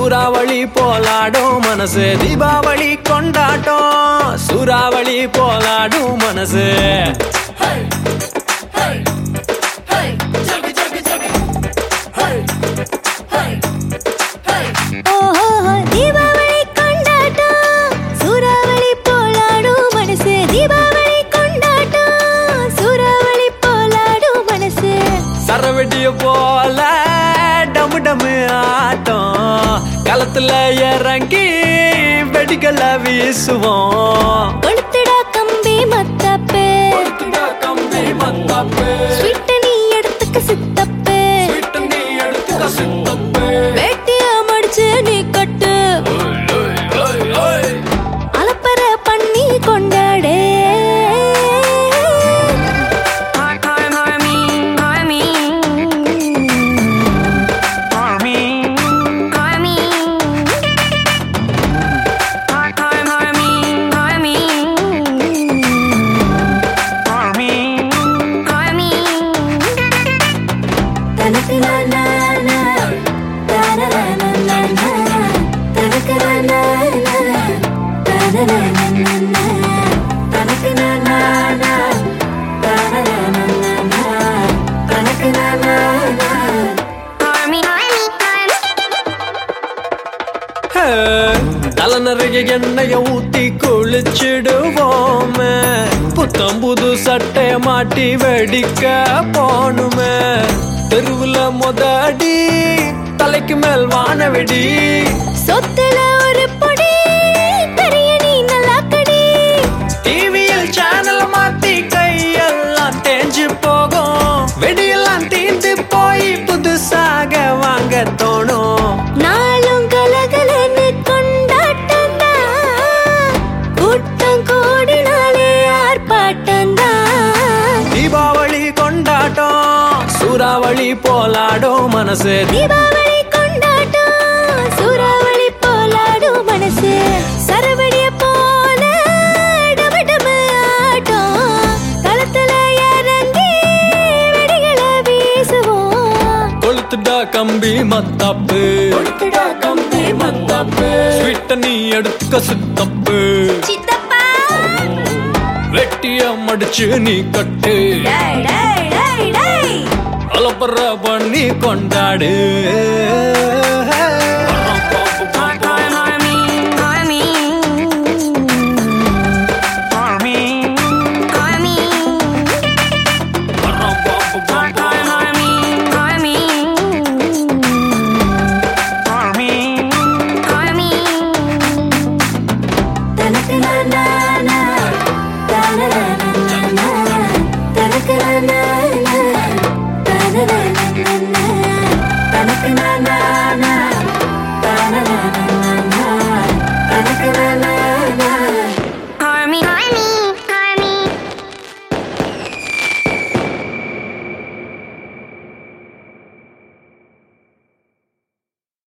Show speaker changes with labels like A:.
A: சூறாவளி போலாடும் மனசு தீபாவளி கொண்டாட்டம் சூறாவளி போலாடும் மனசு
B: ஓஹோ தீபாவளி கொண்டாட்டம் சூறாவளி போலாடும் மனசு தீபாவளி கொண்டாட்டம் சூறாவளி போலாடும் மனசு
A: சரவெடிய போல டமு டமு ஆட்டம் களத்துல இறங்கி வெடிக்கல வீசுவோம்
B: கொளுத்துடா கம்பி மத்தப்பு
A: கம்பி மத்தாப்பு
B: ஸ்வீட் நீ எடுத்துக்க சித்தப்பு
A: நீ எடுத்துக்க சித்தப்பு
B: வேட்டிய மடிச்சு நீ கட்டு அலப்பற பண்ணி கொண்டாடே தனக்கு நான் நானா, தனனனனனனா, தனக்கு நான் நானா, தனனனனனனா, தனக்கு நான் நானா, தனனனனனா, தனக்கு நான் நானா.
A: தல நிறைய எண்ணெய ஊத்தி குளிச்சிடுவோமே புத்தம் புது சட்டை மாட்டி வெடிக்க போணுமே தெருவுல மொதடி தலைக்கு மேல் வானவெடி
B: சொத்துல ஒரு பொடி பெரிய நீ நல்லா கடி
A: டிவியில் சேனல் மாத்தி கையெல்லாம் தேஞ்சு போகும் வெடியெல்லாம் தீந்து போய் புதுசாக வாங்க தோணும்
B: நாளும் கலகலன்னு கொண்டாட்டம் கூட்டம் கூடினாலே ஆர்ப்பாட்டம்
A: தீபாவளி கொண்டாட்டம் சூறாவளி போலாடும் மனசு
B: தீபாவளி கொண்டாட்டம் சூறாவளி போலாடும் மனசு சரவடிய போல டமடம ஆட்டம் களத்துல இறங்கி வெடிகளை வீசுவோம்
A: கொளுத்துடா கம்பி மத்தாப்பு
B: கொடுத்துடா கம்பி
A: மத்தாப்பு ஸ்வீட்ட நீ எடுக்க சுத்தப்பு
B: சித்தப்பா
A: வெட்டிய மடிச்சு நீ கட்டு
B: டேய் டேய் டேய் டேய்
A: அலப்பற பண்ணி கொண்டாடு
B: தனக்கு நான் நானா, தனனனனனா, தனக்கு நான் நானா, தனனனனனா, தனக்கு நான் நானா,